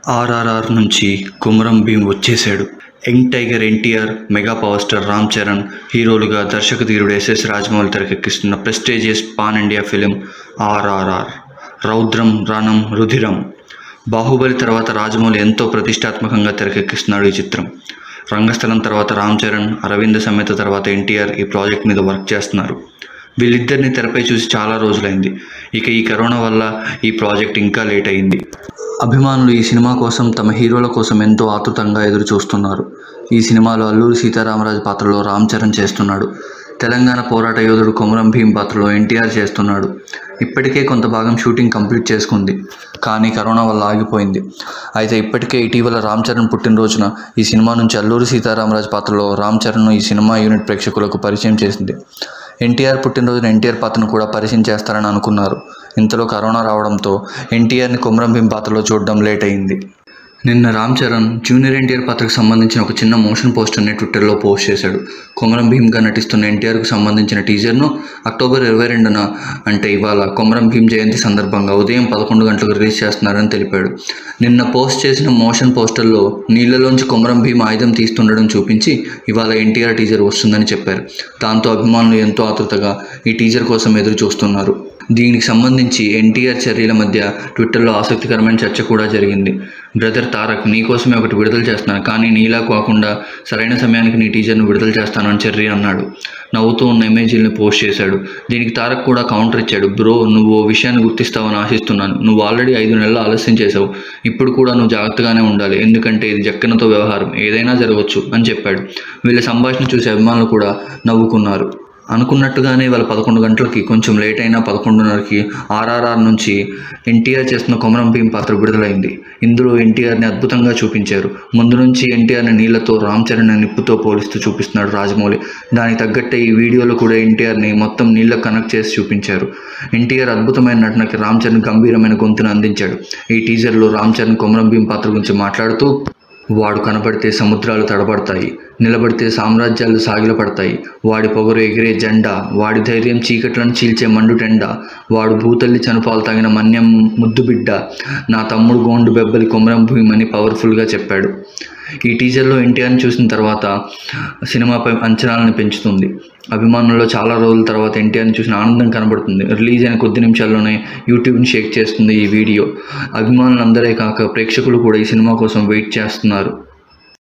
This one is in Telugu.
ఆర్ఆర్ఆర్ నుంచి కుమరం భీం వచ్చేశాడు young tiger NTR mega power star Ram Charan హీరోలుగా దర్శక ధీరుడు ఎస్ఎస్ రాజమౌళి తెరకెక్కిస్తున్న prestigious pan India film RRR Roudram Ranam Rudhiram Baahubali తర్వాత రాజమౌళి ఎంతో ప్రతిష్టాత్మకంగా తెరకెక్కిస్తున్నాడు ఈ చిత్రం రంగస్థలం తర్వాత రామ్ చరణ్ అరవింద సమేత తర్వాత ఎన్టీఆర్ ఈ ప్రాజెక్ట్ మీద వర్క్ చేస్తున్నారు వీళ్ళిద్దరిని తెరపై చూసి చాలా రోజులైంది ఇక ఈ కరోనా వల్ల ఈ ప్రాజెక్ట్ ఇంకా లేట్ అయింది అభిమానులు ఈ సినిమా కోసం తమ హీరోల కోసం ఎంతో ఆతృతంగా ఎదురు చూస్తున్నారు ఈ సినిమాలో అల్లూరి సీతారామరాజు పాత్రలో రామ్ చరణ్ చేస్తున్నాడు తెలంగాణ పోరాట యోధుడు కొమరం భీం పాత్రలో ఎన్టీఆర్ చేస్తున్నాడు ఇప్పటికే కొంత భాగం షూటింగ్ కంప్లీట్ చేసుకుంది కానీ కరోనా వల్ల ఆగిపోయింది అయితే ఇప్పటికే ఇటీవల రామ్ చరణ్ పుట్టినరోజున ఈ సినిమా నుంచి అల్లూరి సీతారామరాజు పాత్రలో రామ్ చరణ్ను ఈ సినిమా యూనిట్ ప్రేక్షకులకు పరిచయం చేసింది ఎన్టీఆర్ పుట్టినరోజున ఎన్టీఆర్ పాత్రను కూడా పరిచయం చేస్తారని అనుకున్నారు ఇంతలో కరోనా రావడంతో ఎన్టీఆర్ని కొమరం భీం పాత్రలో చూడడం లేట్ అయింది నిన్న రామ్ చరణ్ జూనియర్ ఎన్టీఆర్ పాత్రకు సంబంధించిన ఒక చిన్న మోషన్ పోస్టర్ని ట్విట్టర్లో పోస్ట్ చేశాడు కొమరం భీమ్గా నటిస్తున్న ఎన్టీఆర్కు సంబంధించిన టీజర్ను అక్టోబర్ ఇరవై రెండున అంటే ఇవాళ కొమరం భీమ్ జయంతి సందర్భంగా ఉదయం పదకొండు గంటలకు రిలీజ్ చేస్తున్నారని తెలిపాడు నిన్న పోస్ట్ చేసిన మోషన్ పోస్టర్లో నీళ్లలోంచి కొమరం భీమ్ ఆయుధం తీస్తుండడం చూపించి ఇవాళ ఎన్టీఆర్ టీజర్ వస్తుందని చెప్పారు దాంతో అభిమానులు ఎంతో ఆతృతగా ఈ టీజర్ కోసం ఎదురు చూస్తున్నారు దీనికి సంబంధించి ఎన్టీఆర్ చర్యల మధ్య ట్విట్టర్లో ఆసక్తికరమైన చర్చ కూడా జరిగింది బ్రదర్ తారక్ నీకోసమే ఒకటి విడుదల చేస్తున్నాను కానీ నీలా కాకుండా సరైన సమయానికి నీ టీజర్ను విడుదల చేస్తాను అని చెర్రీ అన్నాడు నవ్వుతూ ఉన్న ఇమేజీలను పోస్ట్ చేశాడు దీనికి తారక్ కూడా కౌంటర్ ఇచ్చాడు బ్రో నువ్వు ఓ విషయాన్ని గుర్తిస్తావని ఆశిస్తున్నాను నువ్వు ఆల్రెడీ ఐదు నెలలు ఆలస్యం చేసావు ఇప్పుడు కూడా నువ్వు జాగ్రత్తగానే ఉండాలి ఎందుకంటే ఇది జక్కనతో వ్యవహారం ఏదైనా జరగవచ్చు అని చెప్పాడు వీళ్ళ సంభాషణ చూసి అభిమానులు కూడా నవ్వుకున్నారు అనుకున్నట్టుగానే వాళ్ళ పదకొండు గంటలకి కొంచెం లేట్ అయినా పదకొండున్నరకి ఆర్ఆర్ఆర్ నుంచి ఎన్టీఆర్ చేస్తున్న కొమరం భీం పాత్ర విడుదలైంది ఇందులో ఎన్టీఆర్ని అద్భుతంగా చూపించారు ముందు నుంచి ఎన్టీఆర్ని నీళ్లతో రామ్ చరణ్ నిప్పుతో పోలిస్తూ చూపిస్తున్నాడు రాజమౌళి దానికి తగ్గట్టే ఈ వీడియోలో కూడా ఎన్టీఆర్ని మొత్తం నీళ్ళ కనెక్ట్ చేసి చూపించారు ఎన్టీఆర్ అద్భుతమైన నటనకి రామ్ చరణ్ గంభీరమైన గొంతును అందించాడు ఈ టీజర్లో రామ్ చరణ్ కొమరం భీం పాత్ర గురించి మాట్లాడుతూ వాడు కనపడితే సముద్రాలు తడబడతాయి నిలబడితే సామ్రాజ్యాలు సాగిలపడతాయి వాడి పొగరు ఎగిరే జెండా వాడి ధైర్యం చీకట్లను చీల్చే మండుటెండ వాడు భూతల్లి చనుపాలు తగిన మన్యం ముద్దు బిడ్డ నా తమ్ముడు గోండు బెబ్బలి కొమరం భూమని పవర్ఫుల్గా చెప్పాడు ఈ టీజర్లో ఎన్టీఆర్ని చూసిన తర్వాత సినిమాపై అంచనాలను పెంచుతుంది అభిమానుల్లో చాలా రోజుల తర్వాత ఎన్టీఆర్ని చూసిన ఆనందం కనబడుతుంది రిలీజ్ అయిన కొద్ది నిమిషాల్లోనే యూట్యూబ్ని షేక్ చేస్తుంది ఈ వీడియో అభిమానులందరే కాక ప్రేక్షకులు కూడా ఈ సినిమా కోసం వెయిట్ చేస్తున్నారు